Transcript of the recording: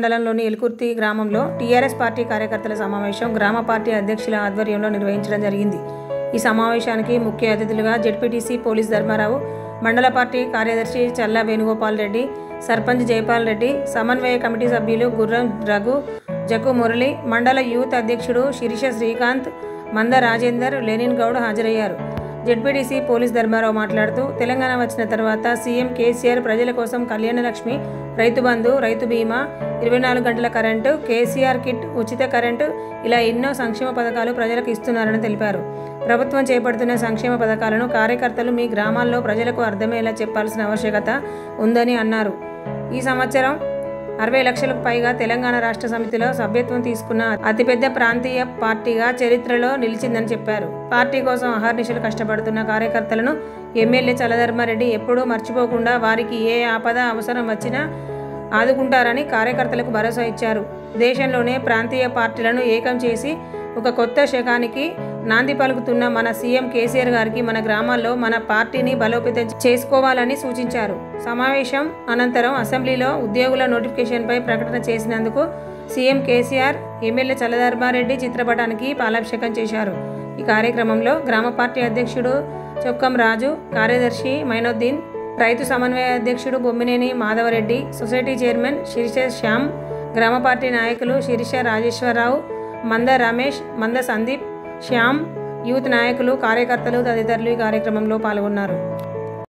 మండలంలోని ఎలుకుర్తి గ్రామంలో TRS party కార్యకర్తల సమావేశం గ్రామ పార్టీ అధ్యక్షుల ఆధ్వర్యంలో నిర్వహించడం జరిగింది ఈ సమావేశానికి ముఖ్య అతిథులుగా జెడ్పీటీసీ పోలీస్ ధర్మారావు మండల పార్టీ కార్యదర్శి చల్లా వేణుగోపాల్ రెడ్డి సర్పంచ్ జైపాల్ రెడ్డి సమన్వయ కమిటీ సభ్యులు గుర్రం రఘు జకు మురళి మండల యూత్ అధ్యక్షుడు శిరీష శ్రీకాంత్ మంద రాజేందర్ లెనిన్ గౌడ్ హాజరయ్యారు జెడ్పీటీసీ పోలీస్ ధర్మారావు మాట్లాడుతూ తెలంగాణ వచ్చిన తర్వాత సీఎం కేసీఆర్ ప్రజల కోసం కళ్యాణ లక్ష్మి రైతు బంధు రైతు బీమా ఇరవై నాలుగు గంటల కరెంటు కేసీఆర్ కిట్ ఉచిత కరెంటు ఇలా ఎన్నో సంక్షేమ పథకాలు ప్రజలకు ఇస్తున్నారని తెలిపారు ప్రభుత్వం చేపడుతున్న సంక్షేమ పథకాలను కార్యకర్తలు మీ గ్రామాల్లో ప్రజలకు అర్థమయ్యేలా చెప్పాల్సిన ఆవశ్యకత ఉందని అన్నారు ఈ సంవత్సరం అరవై లక్షలకు పైగా తెలంగాణ రాష్ట్ర సమితిలో సభ్యత్వం తీసుకున్న అతిపెద్ద ప్రాంతీయ పార్టీగా చరిత్రలో నిలిచిందని చెప్పారు పార్టీ కోసం అహర్నిశలు కష్టపడుతున్న కార్యకర్తలను ఎమ్మెల్యే చలధర్మారెడ్డి ఎప్పుడూ మర్చిపోకుండా వారికి ఏ ఆపద అవసరం వచ్చినా ఆదుకుంటారని కార్యకర్తలకు భరోసా ఇచ్చారు దేశంలోనే ప్రాంతీయ పార్టీలను ఏకం చేసి ఒక కొత్త శకానికి నాంది పలుకుతున్న మన సీఎం కేసీఆర్ గారికి మన గ్రామాల్లో మన పార్టీని బలోపేతం చేసుకోవాలని సూచించారు సమావేశం అనంతరం అసెంబ్లీలో ఉద్యోగుల నోటిఫికేషన్పై ప్రకటన చేసినందుకు సీఎం కేసీఆర్ ఎమ్మెల్యే చల్లధర్మారెడ్డి చిత్రపటానికి పాలాభిషేకం చేశారు ఈ కార్యక్రమంలో గ్రామ పార్టీ అధ్యక్షుడు చొక్కం రాజు కార్యదర్శి మైనుద్దీన్ రైతు సమన్వయ అధ్యక్షుడు బొమ్మినేని మాధవరెడ్డి సొసైటీ చైర్మన్ శిరిష శ్యామ్ గ్రామ పార్టీ నాయకులు శిరిష రాజేశ్వరరావు మంద రమేష్ మంద సందీప్ శ్యామ్ యూత్ నాయకులు కార్యకర్తలు తదితరులు ఈ కార్యక్రమంలో పాల్గొన్నారు